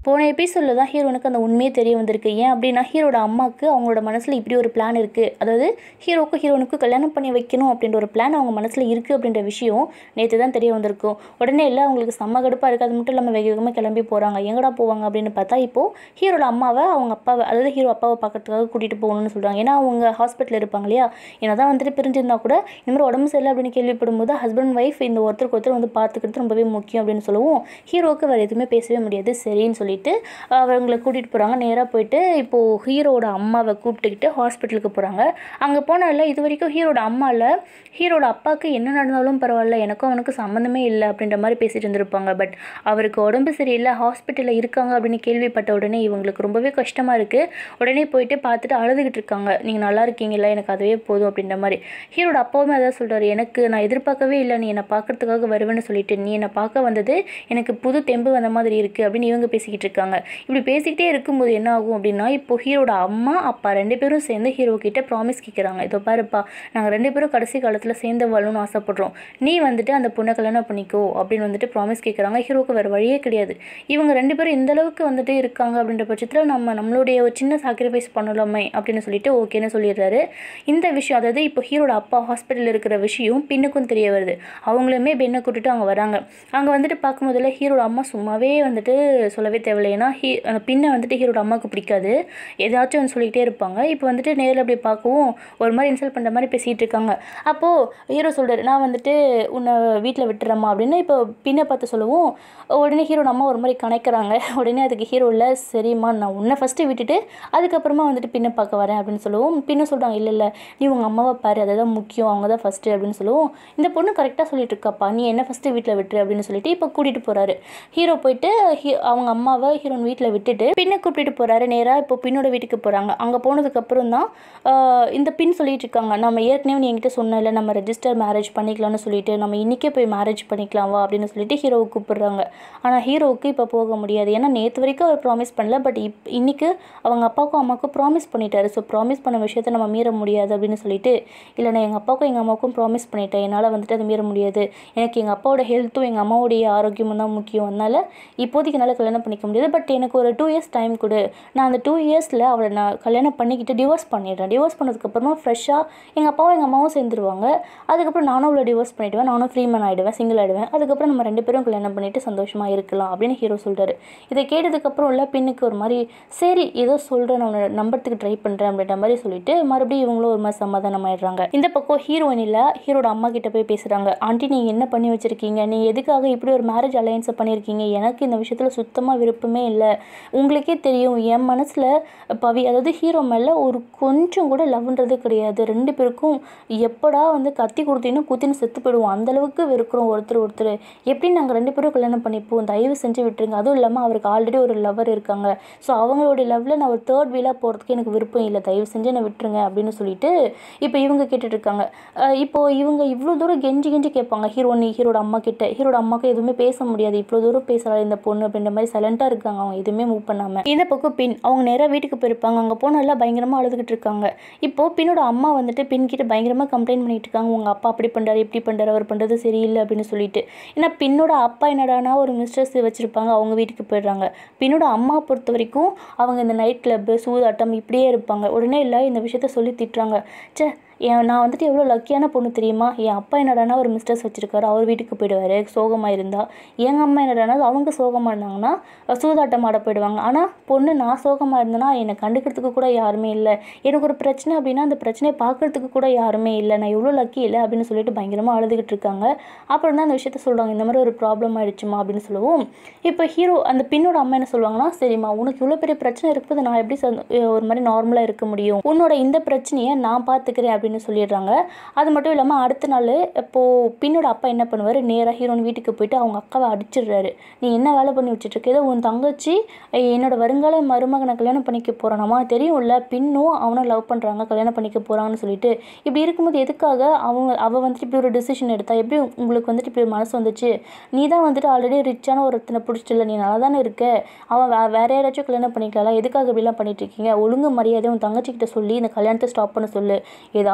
போன எபிசோடில் தான் ஹீரோனுக்கு அந்த உண்மையே தெரிய வந்திருக்கு ஏன் அப்படின்னா ஹீரோட அம்மாவுக்கு அவங்களோட மனசில் இப்படி ஒரு பிளான் இருக்குது அதாவது ஹீரோக்கும் ஹீரோனுக்கும் கல்யாணம் பண்ணி வைக்கணும் அப்படின்ற ஒரு பிளான் அவங்க மனசில் இருக்குது அப்படின்ற விஷயம் நேற்று தான் தெரிய வந்திருக்கும் உடனே இல்லை அவங்களுக்கு செம்ம கடுப்பாக இருக்குது அது மட்டும் இல்லாமல் வேக வேகமாக கிளம்பி போகிறாங்க எங்கடா போவாங்க அப்படின்னு பார்த்தா இப்போது ஹீரோட அம்மாவை அவங்க அப்பாவை அதாவது ஹீரோ அப்பாவை பார்க்கறதுக்காக கூட்டிகிட்டு போகணும்னு சொல்கிறாங்க ஏன்னா அவங்க ஹாஸ்பிட்டலில் இருப்பாங்க இல்லையா என்ன தான் வந்துட்டு பிரிஞ்சிருந்தா கூட இந்த மாதிரி உடம்பு சரியில்லை அப்படின்னு கேள்விப்படும் போது ஹஸ்பண்ட் ஒய்ஃப் இந்த ஒருத்தருக்கு ஒருத்தர் வந்து பார்த்துக்கிறது ரொம்பவே முக்கியம் அப்படின்னு சொல்லவும் ஹீரோவுக்கு வேறு எதுவுமே பேசவே முடியாது சரின்னு சொல்லிட்டு அவங்கள கூட்டிகிட்டு போகிறாங்க நேராக போயிட்டு இப்போது ஹீரோட அம்மாவை கூப்பிட்டுக்கிட்டு ஹாஸ்பிட்டலுக்கு போகிறாங்க அங்கே போனால இது வரைக்கும் ஹீரோட அம்மா இல்லை ஹீரோட அப்பாவுக்கு என்ன நடந்தாலும் பரவாயில்ல எனக்கும் அவனுக்கு சம்மந்தமே இல்லை அப்படின்ற மாதிரி பேசிட்டு இருந்திருப்பாங்க பட் அவருக்கு உடம்பு சரியில்லை ஹாஸ்பிட்டலில் இருக்காங்க அப்படின்னு கேள்விப்பட்ட உடனே இவங்களுக்கு ரொம்பவே கஷ்டமாக இருக்குது உடனே போயிட்டு பார்த்துட்டு அழுதுகிட்டு இருக்காங்க நீங்கள் நல்லா இருக்கீங்களா எனக்கு அதுவே போதும் அப்படின்ற மாதிரி ஹீரோட அப்பாவுமே அதான் சொல்கிறாரு எனக்கு நான் எதிர்பார்க்கவே இல்லை நீ என்னை பார்க்கறதுக்காக வருவேன்னு சொல்லிட்டு நீ என்னை பார்க்க வந்தது எனக்கு புது தெம்பு வந்த மாதிரி இருக்குது அப்படின்னு இவங்க பேசிக்கிட்டு இருக்காங்க இப்படி பேசிக்கிட்டே இருக்கும்போது என்ன ஆகும் அப்படின்னா இப்போ ஹீரோட அம்மா அப்பா ரெண்டு பேரும் சேர்ந்து ஹீரோ கிட்ட ப்ராமிஸ் கேட்குறாங்க இதோ பாருப்பா நாங்கள் ரெண்டு பேரும் கடைசி காலத்தில் சேர்ந்து வாழணும்னு ஆசைப்படுறோம் நீ வந்துட்டு அந்த பொண்ணை கல்யாணம் பண்ணிக்கோ அப்படின்னு வந்துட்டு ப்ராமிஸ் கேட்குறாங்க ஹீரோக்கு வேறு வழியே கிடையாது இவங்க ரெண்டு பேரும் இந்த அளவுக்கு வந்துட்டு இருக்காங்க அப்படின்ற பட்சத்தில் நம்ம நம்மளுடைய ஒரு சின்ன சாக்ரிஃபைஸ் பண்ணலாமே அப்படின்னு சொல்லிட்டு ஓகேன்னு சொல்லிடுறாரு இந்த விஷயம் அதாவது இப்போ ஹீரோட அப்பா ஹாஸ்பிட்டலில் இருக்கிற விஷயம் பின்னுக்கும் தெரிய வருது அவங்களுமே பெண்ணை கூட்டிட்டு அவங்க வராங்க அங்கே வந்துட்டு பார்க்கும்போதுல ஹீரோட அம்மா சும்மாவே வந்துட்டு சொல்லவே தேவையில்லை ஏன்னா ஹீ அந்த பின்னை வந்துட்டு ஹீரோட அம்மாவுக்கு பிடிக்காது ஏதாச்சும் வந்து சொல்லிக்கிட்டே இருப்பாங்க இப்போ வந்துட்டு நேரில் அப்படி பார்க்கவும் ஒரு மாதிரி இன்சல்ட் பண்ணுற மாதிரி பேசிகிட்டு இருக்காங்க அப்போது ஹீரோ சொல்கிறாரு நான் வந்துட்டு உன்னை வீட்டில் விட்டுறேம்மா அப்படின்னு இப்போ பின்னை பார்த்து சொல்லவும் உடனே ஹீரோட அம்மா ஒரு மாதிரி கணக்கிறாங்க உடனே அதுக்கு ஹீரோ இல்லை சரிம்மா நான் உன்னை ஃபஸ்ட்டு விட்டுட்டு அதுக்கப்புறமா வந்துட்டு பின்னை பார்க்க வரேன் அப்படின்னு சொல்லவும் பின்ன சொல்கிறாங்க இல்லை இல்லை நீ உங்கள் அம்மாவை பாரு அதுதான் முக்கியம் அவங்க தான் ஃபஸ்ட்டு அப்படின்னு சொல்லவும் இந்த பொண்ணு கரெக்டாக சொல்லிட்டு இருக்காப்பா நீ என்ன ஃபஸ்ட்டு வீட்டில் விட்டுரு அப்படின்னு சொல்லிட்டு இப்போ கூட்டிகிட்டு போகிறாரு ஹீரோ போயிட்டு ஹீ அவங்க அம்மாவை ஹீரோன் வீட்டில் விட்டுட்டு பின்னை கூப்பிட்டு போகிறாரு நேராக இப்போ பின்னோட வீட்டுக்கு போகிறாங்க அங்கே போனதுக்கப்புறம் தான் ஆஹ், இந்த பின் சொல்லிட்டு இருக்காங்க நம்ம ஏற்கனவே நீ என்கிட்ட சொன்னல நம்ம ரெஜிஸ்டர் மேரேஜ் பண்ணிக்கலாம்னு சொல்லிட்டு நம்ம இன்றைக்கே போய் மேரேஜ் பண்ணிக்கலாம் வா அப்படின்னு சொல்லிட்டு ஹீரோவை கூப்பிடுறாங்க ஆனால் ஹீரோவுக்கு இப்போ போக முடியாது ஏன்னா நேற்று வரைக்கும் அவர் ப்ராமிஸ் பண்ணல பட் இப் இன்னைக்கு அவங்க அப்பாவுக்கும் அம்மாவுக்கும் ப்ராமிஸ் பண்ணிட்டாரு ஸோ ப்ராமிஸ் பண்ண விஷயத்த நம்ம மீற முடியாது அப்படின்னு சொல்லிட்டு இல்லை நான் எங்கள் அப்பாவுக்கும் எங்கள் அம்மாவுக்கும் ப்ராமிஸ் பண்ணிட்டேன் என்னால் வந்துட்டு அதை மீற முடியாது எனக்கு எங்கள் அப்பாவோட ஹெல்த்தும் எங்கள் அம்மாவுடைய ஆரோக்கியமும் தான் முக்கியம் அதனால் இப்போதைக்கு என்னால் கல்யாணம் பண்ணிக்க முடியாது பட் எனக்கு ஒரு டூ இயர்ஸ் டைம் கொடு நான் அந்த டூ இயர்ஸில் அவளை நான் கல்யாணம் பண்ணிக்கிட்டு டிவோர்ஸ் பண்ணிடுறேன் டிவோர்ஸ் பண்ணதுக்கப்புறமா ஃப்ரெஷ்ஷாக எங்கள் அப்பாவும் எங்கள் அம்மாவும் சேர்ந்துருவாங்க அதுக்கப்புறம் நானும் அவளை டிவோர்ஸ் பண்ணிவிடுவேன் நானும் ஃப்ரீ மேன் ஆகிடுவேன் சிங்கிள் ஆகிடுவேன் அதுக்கப்புறம் நம்ம ரெண்டு பேரும் கல்யாணம் பண்ணிட்டு சந்தோஷமாக இருக்கலாம் அப்படின்னு ஹீரோ சொல்கிறாரு இதை கேட்டதுக்கப்புறம் உள்ள பின்னுக்கு ஒரு மாதிரி சரி ஏதோ சொல்கிறேன் நான் உன்னை நம்புறதுக்கு ட்ரை பண்ணுறேன் அப்படின்ற மாதிரி சொல்லிட்டு மறுபடியும் இவங்களும் ஒரு மாதிரி சமாதானம் ஆயிடுறாங்க இந்த பக்கம் ஹீரோயின் இல்லை ஹீரோட அம்மா கிட்ட போய் பேசுகிறாங்க ஆண்டி நீங்கள் என்ன பண்ணி வச்சுருக்கீங்க நீங்கள் எதுக்காக இப்படி ஒரு மேரேஜ் அலையன்ஸை பண்ணியிருக்கீங்க எனக்கு இந்த விஷயத்தில் சுத்தமாக விருப்பமே இல்லை உங்களுக்கே தெரியும் என் மனசில் பவி அதாவது ஹீரோ மேலே ஒரு கொஞ்சம் கூட லவ்ன்றது கிடையாது ரெண்டு பேருக்கும் எப்படா வந்து கத்தி கொடுத்தீங்கன்னா குத்தின்னு செத்து போயிடுவோம் அந்தளவுக்கு வெறுக்கிறோம் ஒருத்தர் ஒருத்தர் எப்படி நாங்கள் ரெண்டு பேரும் கல்யாணம் பண்ணிப்போம் தயவு செஞ்சு விட்டுருங்க அதுவும் இல்லாமல் அவருக்கு ஆல்ரெடி ஒரு லவர் இருக்காங்க ஸோ அவங்களுடைய லவ்வில் நான் ஒரு தேர்ட் வீலாக போகிறதுக்கு எனக்கு விருப்பம் இல்லை தயவு செஞ்சு என்னை விட்டுருங்க அப்படின்னு சொல்லிட்டு இப்போ இவங்க கேட்டுட்டு இருக்காங்க அஹ் இப்போ இவங்க இவ்வளோ தூரம் கெஞ்சி கெஞ்சி கேட்பாங்க ஹீரோனி ஹீரோட அம்மா கிட்ட ஹீரோட அம்மாக்கு எதுவுமே பேச முடியாது இவ்வளோ தூரம் பேசுகிறா இந்த பொண்ணு அப்படின்ற மாதிரி சைலண்ட்டாக இருக்காங்க அவங்க எதுவுமே மூவ் பண்ணாமல் இந்த பக்கம் பின் அவங்க நேராக வீட்டுக்கு போயிருப்பாங்க அங்கே போனால் எல்லாம் பயங்கரமாக அழுதுகிட்டு இருக்காங்க இப்போ பின்னோட அம்மா வந்துட்டு பின் கிட்ட பயங்கரமாக கம்ப்ளைண்ட் பண்ணிட்டு இருக்காங்க உங்கள் அப்பா அப்படி பண்ணுறாரு இப்படி பண்ணுறாரு அவர் பண்ணுறது சரியில்லை அப்படின்னு சொல்லிட்டு ஏன்னா பின்னோட அப்பா என்னடானா ஒரு மிஸ்டர்ஸ் வச்சுருப்பாங்க அவங்க வீட்டுக்கு போயிடுறாங்க பின்னோட அம்மா பொறுத்த வரைக்கும் அவங்க இந்த நைட் கிளப்பு சூதாட்டம் இப்படியே இருப்பாங்க உடனே இல்லை இந்த விஷயத்த சொல்லி திட்டுறாங்க ச்சே என் நான் வந்துட்டு எவ்வளோ லக்கியான பொண்ணு தெரியுமா என் அப்பா என்னடானா ஒரு மிஸ்டர்ஸ் வச்சுருக்காரு அவர் வீட்டுக்கு போயிடுவார் சோகமாக இருந்தால் எங்கள் அம்மா என்னடானா அவங்க சோகமாக இருந்தாங்கன்னா அஹ் சூதாட்டம் ஆட போயிடுவாங்க ஆனால் பொண்ணு நான் சோகமாக இருந்தேன்னா என்னை கண்டுக்கிறதுக்கு கூட யாருமே இல்லை எனக்கு ஒரு பிரச்சனை அப்படின்னா அந்த பிரச்சனையை பார்க்கறதுக்கு கூட யாருமே இல்லை நான் எவ்வளோ லக்கி இல்லை அப்படின்னு சொல்லிட்டு பயங்கரமாக அழுதுகிட்டு இருக்காங்க அப்புறம் தான் அந்த விஷயத்த சொல்கிறாங்க இந்த மாதிரி ஒரு ப்ராப்ளம் ஆயிடுச்சுமா அப்படின்னு சொல்லுவோம் இப்போ ஹீரோ அந்த பின்னோட அம்மா என்ன சொல்லுவாங்கன்னா சரிம்மா உனக்கு இவ்வளோ பெரிய பிரச்சனை இருக்கும்போது நான் எப்படி சந்தோ- ஒரு மாதிரி நார்மலாக இருக்க முடியும் உன்னோட இந்த பிரச்சனையை நான் பார்த்துக்கிறேன் அப்படின்னு சொல்லிடுறாங்க அது மட்டும் இல்லாமல் அடுத்த நாள் இப்போது பின்னோட அப்பா என்ன பண்ணுவார் நேராக ஹீரோன் வீட்டுக்கு போயிட்டு அவங்க அக்காவை அடிச்சிடுறாரு நீ என்ன வேலை பண்ணி வச்சுட்ருக்க ஏதோ உன் தங்கச்சி "ஏய், என்னோட வருங்கால மருமகனை கல்யாணம் பண்ணிக்க போகிறானாமா தெரியும்ல பின்னும் அவனை லவ் பண்ணுறாங்க கல்யாணம் பண்ணிக்க போகிறாங்கன்னு சொல்லிட்டு இப்படி இருக்கும்போது எதுக்காக அவங்க அவள் வந்துட்டு இப்படி ஒரு டிசிஷன் எடுத்தா எப்படி உங்களுக்கு வந்துட்டு இப்படி ஒரு மனசு வந்துச்சு நீ தான் வந்துட்டு ஆல்ரெடி ரிச்சான ஒருத்தனை பிடிச்சிட்டில்ல நீ நல்லா தானே இருக்க அவன் வே வேற யாராச்சும் கல்யாணம் பண்ணிக்கலாம் எதுக்காக இப்படிலாம் பண்ணிட்டு இருக்கீங்க ஒழுங்கு மரியாதை உன் தங்கச்சிக்கிட்ட சொல்லி இந்த கல்யாணத்தை ஸ்டாப் பண்ண சொல்லு ஏதாச்சும்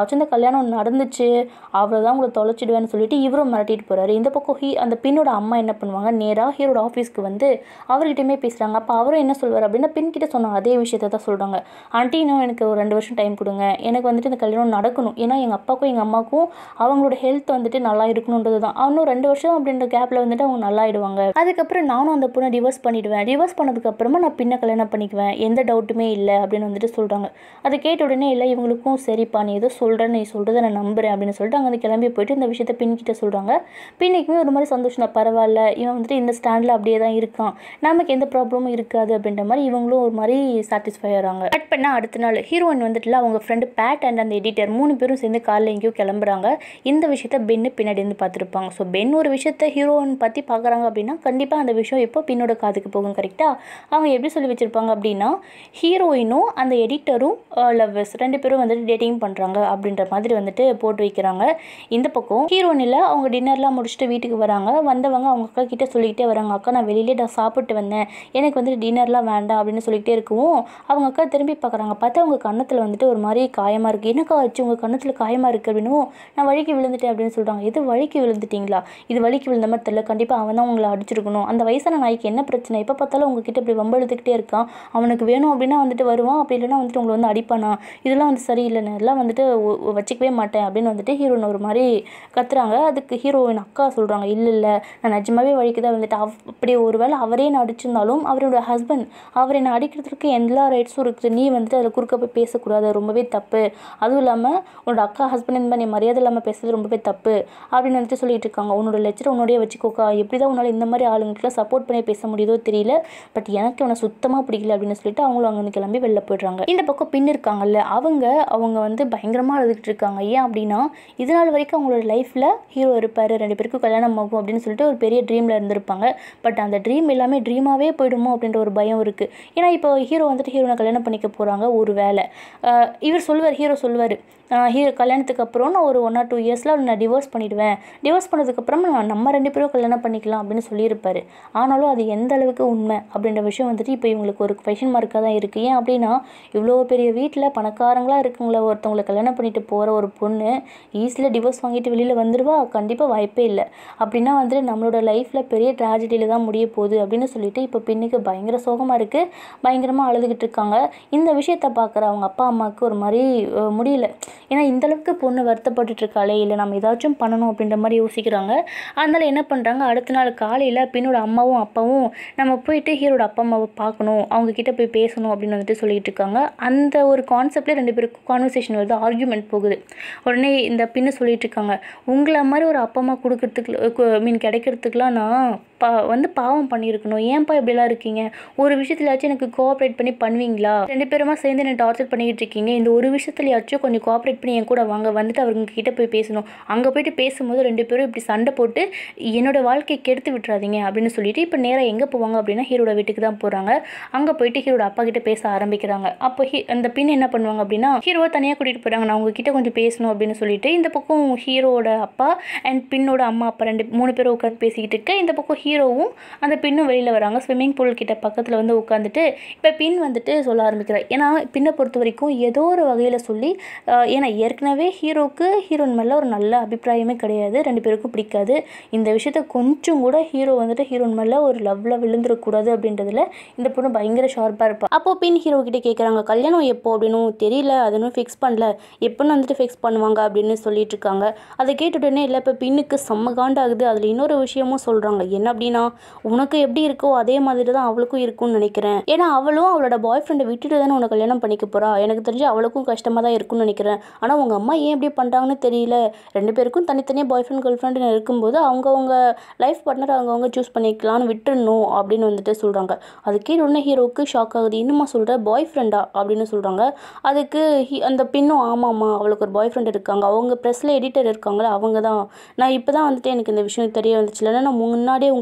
ஏதாச்சும் இந்த கல்யாணம் நடந்துச்சு அவ்வளோதான் உங்களை தொலைச்சிடுவேன்னு சொல்லிட்டு இவரும் மிரட்டிட்டு போகிறாரு இந்த பக்கம் ஹீ அந்த பின்னோட அம்மா என்ன பண்ணுவாங்க நேராக ஹீரோட ஆஃபீஸ்க்கு வந்து அவர்கிட்டயுமே பேசுகிறாங்க அப்போ அவரும் என்ன சொல்வார் அப்படின்னா பின் கிட்ட சொன்ன அதே விஷயத்த தான் சொல்கிறாங்க ஆண்டி இன்னும் எனக்கு ஒரு ரெண்டு வருஷம் டைம் கொடுங்க எனக்கு வந்துட்டு இந்த கல்யாணம் நடக்கணும் ஏன்னா எங்கள் அப்பாவுக்கும் எங்கள் அம்மாவுக்கும் அவங்களோட ஹெல்த் வந்துட்டு நல்லா இருக்கணுன்றது தான் இன்னும் ரெண்டு வருஷம் அப்படின்ற கேப்பில் வந்துட்டு அவங்க நல்லா ஆயிடுவாங்க அதுக்கப்புறம் நானும் அந்த பொண்ணை டிவோர்ஸ் பண்ணிடுவேன் டிவோர்ஸ் பண்ணதுக்கு அப்புறமா நான் பின்ன கல்யாணம் பண்ணிக்குவேன் எந்த டவுட்டுமே இல்லை அப்படின்னு வந்துட்டு சொல்கிறாங்க அதை கேட்ட உடனே இல்லை இவங்களுக்கும் சரிப்பா நீ ஏதோ சொல்கிறேன் நீ சொல்கிறத நான் நம்புறேன் அப்படின்னு சொல்லிட்டு அங்கே கிளம்பி போயிட்டு இந்த விஷயத்த பின்கிட்ட சொல்கிறாங்க பின்னைக்குமே ஒரு மாதிரி சந்தோஷம் தான் பரவாயில்ல இவன் வந்துட்டு இந்த ஸ்டாண்டில் அப்படியே தான் இருக்கான் நமக்கு எந்த ப்ராப்ளமும் இருக்காது அப்படின்ற மாதிரி இவங்களும் ஒரு மாதிரி சாட்டிஸ்ஃபை ஆகிறாங்க கட் பண்ணால் அடுத்த நாள் ஹீரோயின் வந்துட்டுல அவங்க ஃப்ரெண்டு பேட் அண்ட் அந்த எடிட்டர் மூணு பேரும் சேர்ந்து காலைல எங்கேயோ கிளம்புறாங்க இந்த விஷயத்த பென்னு பின்னாடி இருந்து பார்த்துருப்பாங்க ஸோ பென் ஒரு விஷயத்த ஹீரோயின் பற்றி பார்க்குறாங்க அப்படின்னா கண்டிப்பாக அந்த விஷயம் இப்போ பின்னோட காதுக்கு போகும் கரெக்டாக அவங்க எப்படி சொல்லி வச்சுருப்பாங்க அப்படின்னா ஹீரோயினும் அந்த எடிட்டரும் லவ்வர்ஸ் ரெண்டு பேரும் வந்துட்டு டேட்டிங் பண்ணுறாங்க அப்படின்ற மாதிரி வந்துட்டு போட்டு வைக்கிறாங்க இந்த பக்கம் ஹீரோயினில் அவங்க டின்னர்லாம் முடிச்சுட்டு வீட்டுக்கு வராங்க வந்தவங்க அவங்க அக்கா கிட்ட சொல்லிக்கிட்டே வராங்க அக்கா நான் வெளியிலே நான் சாப்பிட்டு வந்தேன் எனக்கு வந்துட்டு டின்னர்லாம் வேண்டாம் அப்படின்னு சொல்லிக்கிட்டே இருக்கவும் அவங்க அக்கா திரும்பி பார்க்குறாங்க பார்த்தா அவங்க கன்னத்தில் வந்துட்டு ஒரு மாதிரி காயமாக இருக்குது என்னக்கா ஆச்சு உங்கள் கன்னத்தில் காயமாக இருக்குது அப்படின்னும் நான் வழிக்கு விழுந்துட்டேன் அப்படின்னு சொல்கிறாங்க எது வழிக்கு விழுந்துட்டீங்களா இது வழிக்கு விழுந்த மாதிரி தெரியல கண்டிப்பாக அவன் தான் உங்களை அடிச்சிருக்கணும் அந்த வயசான நாய்க்கு என்ன பிரச்சனை எப்போ பார்த்தாலும் உங்ககிட்ட இப்படி வம்பெழுத்துக்கிட்டே இருக்கான் அவனுக்கு வேணும் அப்படின்னா வந்துட்டு வருவான் அப்படி இல்லைன்னா வந்துட்டு உங்களை வந்து அடிப்பானா இதெல்லாம் வந்து சரியில்லைன்னு எல்லாம் வந்துட்டு ஒ- ஒ- வச்சுக்கவே மாட்டேன் அப்படின்னு வந்துட்டு ஹீரோயின் ஒரு மாதிரி கத்துறாங்க அதுக்கு ஹீரோயின் அக்கா சொல்கிறாங்க இல்லை இல்லை நான் நிஜமாவே வழிக்கு தான் வந்துட்டு அவ் அப்படி ஒருவேளை அவரே நான் அடிச்சிருந்தாலும் அவரோட ஹஸ்பண்ட் அவர் என்னை அடிக்கிறதுக்கு எல்லா ரைட்ஸும் இருக்குது நீ வந்துட்டு அதில் குறுக்க போய் பேசக்கூடாது அது ரொம்பவே தப்பு அதுவும் இல்லாமல் உன்னோட அக்கா ஹஸ்பண்ட் இந்த மாதிரி நீ மரியாதை இல்லாமல் பேசுறது ரொம்பவே தப்பு அப்படின்னு வந்துட்டு சொல்லிட்டு இருக்காங்க உன்னோட லெக்சர் உன்னோடய வச்சுக்கோக்கா எப்படி தான் உன்னால் இந்த மாதிரி ஆளுங்களுக்குலாம் சப்போர்ட் பண்ணி பேச முடியுதோ தெரியல பட் எனக்கு அவனை சுத்தமாக பிடிக்கல அப்படின்னு சொல்லிட்டு அவங்களும் அங்கே கிளம்பி வெளில போயிடுறாங்க இந்த பக்கம் பின் இருக்காங்கல்ல அவங்க அவங்க வந்து பயங்கரமாக அழுதுகிட்டு இருக்காங்க ஏன் அப்படின்னா இது நாள் வரைக்கும் அவங்களோட லைஃப்பில் ஹீரோ இருப்பார் ரெண்டு பேருக்கும் கல்யாணம் ஆகும் அப்படின்னு சொல்லிட்டு ஒரு பெரிய ட்ரீமில் இருந்திருப்பாங்க பட் அந்த ட்ரீம் எல்லாமே ட்ரீமாகவே போயிடுமோ அப்படின்ற ஒரு பயம் இருக்குது ஏன்னா இப்போ ஹீரோ வந்துட்டு ஹீரோனை கல்யாணம் பண்ணிக்க போகிறாங்க ஒரு வேலை ஆஹ் இவர் சொல்லுவார் ஹீரோ சொல்லுவார் ஹீரோ கல்யாணத்துக்கு அப்புறம் நான் ஒரு ஒன் ஆர் டூ இயர்ஸில் நான் டிவோர்ஸ் பண்ணிடுவேன் டிவோர்ஸ் பண்ணதுக்கப்புறம் நான் நம்ம ரெண்டு பேரும் கல்யாணம் பண்ணிக்கலாம் அப்படின்னு சொல்லியிருப்பாரு ஆனாலும் அது எந்த அளவுக்கு உண்மை அப்படின்ற விஷயம் வந்துட்டு இப்போ இவங்களுக்கு ஒரு கொஷின் மார்க்காக தான் இருக்குது ஏன் அப்படின்னா இவ்வளோ பெரிய வீட்டில் பணக்காரங்களாக இருக்குங்கள ஒருத்தவங்களை கல்யாணம் பண்ணிட்டு போகிற ஒரு பொண்ணு ஈஸியில் டிவோர்ஸ் வாங்கிட்டு வெளியில் வந்துடுவா கண்டிப்பாக வாய்ப்பே இல்லை அப்படின்னா வந்துட்டு நம்மளோட லைஃப்பில் பெரிய ட்ராஜடியில் தான் முடிய போகுது அப்படின்னு சொல்லிட்டு இப்போ பெண்ணுக்கு பயங்கர சோகமாக இருக்குது பயங்கரமாக அழுதுகிட்டு இருக்காங்க இந்த விஷயத்தை பார்க்குற அவங்க அப்பா அம்மாவுக்கு ஒரு மாதிரி அஹ், முடியல ஏன்னா இந்த அளவுக்கு பொண்ணு வருத்தப்பட்டுட்டு இருக்காளே இல்லை நம்ம ஏதாச்சும் பண்ணணும் அப்படின்ற மாதிரி யோசிக்கிறாங்க அதனால என்ன பண்ணுறாங்க அடுத்த நாள் காலையில் பின்னோட அம்மாவும் அப்பாவும் நம்ம போயிட்டு ஹீரோட அப்பா அம்மாவை பார்க்கணும் அவங்க கிட்ட போய் பேசணும் அப்படின்னு வந்துட்டு சொல்லிட்டு இருக்காங்க அந்த ஒரு கான்செப்ட்லேயே ரெண்டு பேருக்கும் கான்வர்சேஷன் வருது ஆர்கியூமெண்ட் போகுது உடனே இந்த பின்னு சொல்லிட்டு இருக்காங்க உங்களை மாதிரி ஒரு அப்பா அம்மா கொடுக்கறதுக்கு மீன் கிடைக்கிறதுக்குலாம் நான் பா வந்து பாவம் பண்ணியிருக்கணும் ஏன்ப்பா இப்படிலாம் இருக்கீங்க ஒரு விஷயத்துலயாச்சும் எனக்கு கோஆப்ரேட் பண்ணி பண்ணுவீங்களா ரெண்டு பேருமா சேர்ந்து என்ன டார்ச்சர் பண்ணிக்கிட்டு இருக்கீங்க இந்த ஒரு விஷயத்துலயாச்சும் கொஞ்சம் கோஆப்ரேட் பண்ணி என் கூட வாங்க வந்துட்டு அவங்க கிட்ட போய் பேசணும் அங்கே போயிட்டு பேசும்போது ரெண்டு பேரும் இப்படி சண்டை போட்டு என்னோட வாழ்க்கையை கெடுத்து விட்டுறாதீங்க அப்படின்னு சொல்லிட்டு இப்போ நேராக எங்கே போவாங்க அப்படின்னா ஹீரோட வீட்டுக்கு தான் போகிறாங்க அங்கே போயிட்டு ஹீரோட அப்பா கிட்ட பேச ஆரம்பிக்கிறாங்க அப்போ ஹீ அந்த பின் என்ன பண்ணுவாங்க அப்படின்னா ஹீரோவை தனியாக கூட்டிகிட்டு போகிறாங்க நான் உங்ககிட்ட கொஞ்சம் பேசணும் அப்படின்னு சொல்லிட்டு இந்த பக்கம் ஹீரோட அப்பா அண்ட் பின்னோட அம்மா அப்பா ரெண்டு மூணு பேரும் உட்காந்து பேசிக்கிட்டு இருக்க இந்த பக்கம் ஹீரோவும் அந்த பின்னும் வெளியில் வராங்க ஸ்விம்மிங் பூல் கிட்ட பக்கத்தில் வந்து உட்காந்துட்டு இப்போ பின் வந்துட்டு சொல்ல ஆரம்பிக்கிறார் ஏன்னா பின்னை பொறுத்த வரைக்கும் ஏதோ ஒரு வகையில் சொல்லி ஆஹ், ஏன்னா ஏற்கனவே ஹீரோக்கு ஹீரோயின் மேலே ஒரு நல்ல அபிப்பிராயமே கிடையாது ரெண்டு பேருக்கும் பிடிக்காது இந்த விஷயத்த கொஞ்சம் கூட ஹீரோ வந்துட்டு ஹீரோயின் மேலே ஒரு லவ்வில் விழுந்துடக்கூடாது அப்படின்றதுல இந்த பொண்ணு பயங்கர ஷார்ப்பாக இருப்பா அப்போ பின் ஹீரோ கிட்ட கேட்குறாங்க கல்யாணம் எப்போ அப்படின்னு தெரியல அதனும் ஃபிக்ஸ் பண்ணல எப்போன்னு வந்துட்டு ஃபிக்ஸ் பண்ணுவாங்க அப்படின்னு சொல்லிட்டு இருக்காங்க அதை கேட்ட உடனே இல்லை இப்போ பின்னுக்கு செம்ம காண்டாகுது அதில் இன்னொரு விஷயமும் சொல்கிறாங்க என்ன அப்படின்னா உனக்கு எப்படி இருக்கோ அதே மாதிரி தான் அவளுக்கும் இருக்கும்னு நினைக்கிறேன் ஏன்னா அவளும் அவளோட பாய் ஃப்ரெண்டை விட்டுட்டு தானே உன்னை கல்யாணம் பண்ணிக்க போறா எனக்கு தெரிஞ்சு அவளுக்கும் கஷ்டமாக தான் இருக்கும்னு நினைக்கிறேன் ஆனால் உங்கள் அம்மா ஏன் இப்படி பண்ணுறாங்கன்னு தெரியல ரெண்டு பேருக்கும் தனித்தனியாக பாய் ஃப்ரெண்ட் கேர்ள் ஃப்ரெண்டுன்னு இருக்கும்போது அவங்கவுங்க லைஃப் பார்ட்னர் அவங்கவுங்க சூஸ் பண்ணிக்கலாம்னு விட்டுடணும் அப்படின்னு வந்துட்டு சொல்கிறாங்க அது கீழே உடனே ஹீரோவுக்கு ஷாக் ஆகுது இன்னுமா சொல்கிற பாய் ஃப்ரெண்டா அப்படின்னு சொல்கிறாங்க அதுக்கு he- அந்த பின்னும் ஆமாம்மா அவளுக்கு ஒரு பாய் ஃப்ரெண்ட் இருக்காங்க அவங்க ப்ரெஸ்ஸில் எடிட்டர் இருக்காங்களே அவங்க தான் நான் இப்போ தான் வந்துட்டு எனக்கு இந்த விஷயம் தெரிய வந்துச்சு இல்லைன்னா நான் முன்னாடியே உங்ககிட்ட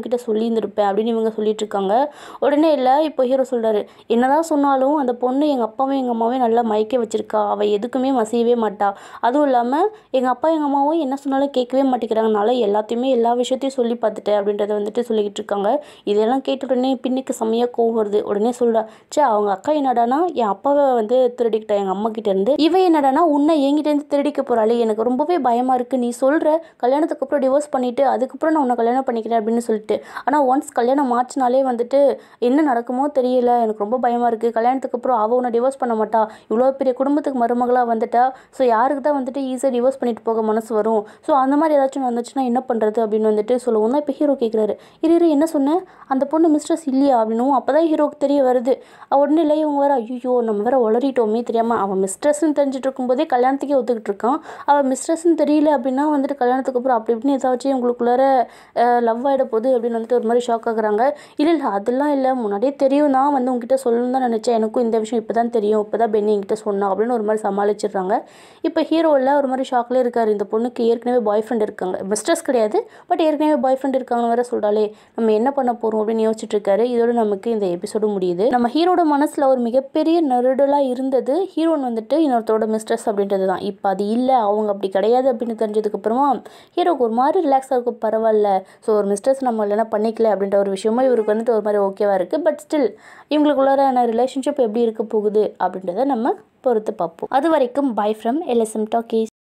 உங்ககிட்ட சொல்லியிருந்திருப்பேன் அப்படின்னு இவங்க சொல்லிட்டு இருக்காங்க உடனே இல்லை இப்போ ஹீரோ சொல்கிறாரு என்னதான் சொன்னாலும் அந்த பொண்ணு எங்கள் அப்பாவும் எங்கள் அம்மாவையும் நல்லா மயக்க வச்சிருக்கா அவள் எதுக்குமே மசியவே மாட்டா அதுவும் இல்லாமல் எங்கள் அப்பா எங்கள் அம்மாவும் என்ன சொன்னாலும் கேட்கவே மாட்டேங்கிறாங்கனால எல்லாத்தையுமே எல்லா விஷயத்தையும் சொல்லி பார்த்துட்டேன் அப்படின்றத வந்துட்டு சொல்லிக்கிட்டு இருக்காங்க இதெல்லாம் கேட்ட உடனே பின்னுக்கு செம்மையாக கோவம் வருது உடனே சொல்கிறா சே அவங்க அக்கா என்னடானா என் அப்பாவை வந்து திருடிக்கிட்டா எங்கள் அம்மா கிட்ட இருந்து இவ என்னடானா உன்னை என்கிட்டேருந்து திருடிக்க போகிறாளே எனக்கு ரொம்பவே பயமாக இருக்குது நீ சொல்கிற கல்யாணத்துக்கு அப்புறம் டிவோர்ஸ் பண்ணிவிட்டு அதுக்கப்புறம் நான் உன்னை கல்யாணம் பண்ணிக்கிறேன் அப்படின்னு சொல்லிட்டு ஆனால் ஒன்ஸ் கல்யாணம் ஆச்சுனாலே வந்துட்டு என்ன நடக்குமோ தெரியல எனக்கு ரொம்ப பயமாக இருக்குது கல்யாணத்துக்கு அப்புறம் அவள் உன்னை டிவோர்ஸ் பண்ண மாட்டா இவ்வளோ பெரிய குடும்பத்துக்கு மருமகளாக வந்துட்டா ஸோ யாருக்கு தான் வந்துட்டு ஈஸியாக டிவோர்ஸ் பண்ணிட்டு போக மனசு வரும் ஸோ அந்த மாதிரி ஏதாச்சும் நடந்துச்சுன்னா என்ன பண்ணுறது அப்படின்னு வந்துட்டு சொல்லுவோம் தான் இப்போ ஹீரோ கேட்குறாரு இரு இரு என்ன சொன்னேன் அந்த பொண்ணு மிஸ்ட்ரஸ் இல்லையா அப்படின்னும் அப்போ தான் ஹீரோக்கு தெரிய வருது அவ உடனே இல்லை இவங்க வேற ஐயோ நம்ம வேற உளறிட்டோமே தெரியாமல் அவன் மிஸ்ட்ரஸ்ன்னு தெரிஞ்சுட்டு இருக்கும்போதே கல்யாணத்துக்கே ஒத்துக்கிட்டு இருக்கான் அவள் மிஸ்ட்ரஸ்ன்னு தெரியல அப்படின்னா வந்துட்டு கல்யாணத்துக்கு அப்புறம் அப்படி இப்படின்னு ஏதாச்சும் இவங்களுக்குள்ளார லவ் ஆகிட போகுது அப்படின்னு வந்துட்டு ஒரு மாதிரி ஷாக் ஆகுறாங்க இல்லை இல்லை அதெல்லாம் இல்லை முன்னாடியே தெரியும் தான் வந்து உங்ககிட்ட சொல்லணும்னு தான் நினச்சேன் எனக்கும் இந்த விஷயம் இப்போ தான் தெரியும் இப்போ தான் பென்னி என்கிட்ட சொன்னா அப்படின்னு ஒரு மாதிரி சமாளிச்சிடுறாங்க இப்போ ஹீரோவில் ஒரு மாதிரி ஷாக்லேயே இருக்கார் இந்த பொண்ணுக்கு ஏற்கனவே பாய் ஃப்ரெண்ட் இருக்காங்க மிஸ்ட்ரஸ் கிடையாது பட் ஏற்கனவே பாய் ஃப்ரெண்ட் இருக்காங்கன்னு வேற சொல்கிறாளே நம்ம என்ன பண்ண போகிறோம் அப்படின்னு யோசிச்சுட்டு இருக்காரு இதோட நமக்கு இந்த எபிசோடு முடியுது நம்ம ஹீரோட மனசில் ஒரு மிகப்பெரிய நெருடலாக இருந்தது ஹீரோன் வந்துட்டு இன்னொருத்தரோட மிஸ்ட்ரஸ் அப்படின்றது தான் இப்போ அது இல்லை அவங்க அப்படி கிடையாது அப்படின்னு தெரிஞ்சதுக்கப்புறமா ஹீரோக்கு ஒரு மாதிரி ரிலாக்ஸாக இருக்கும் பரவாயில்ல ஸோ ஒரு மிஸ்ட்ரஸ் நம்ம இல்லைனா பண்ணிக்கல அப்படின்ற ஒரு விஷயமா இவருக்கு வந்துட்டு ஒரு மாதிரி ஓகேவாக இருக்குது பட் ஸ்டில் இவங்களுக்குள்ளார ரிலேஷன்ஷிப் எப்படி இருக்க போகுது அப்படின்றத நம்ம பொறுத்து பார்ப்போம் அது வரைக்கும் பை ஃப்ரம் எல்எஸ்எம் டாக்கீஸ்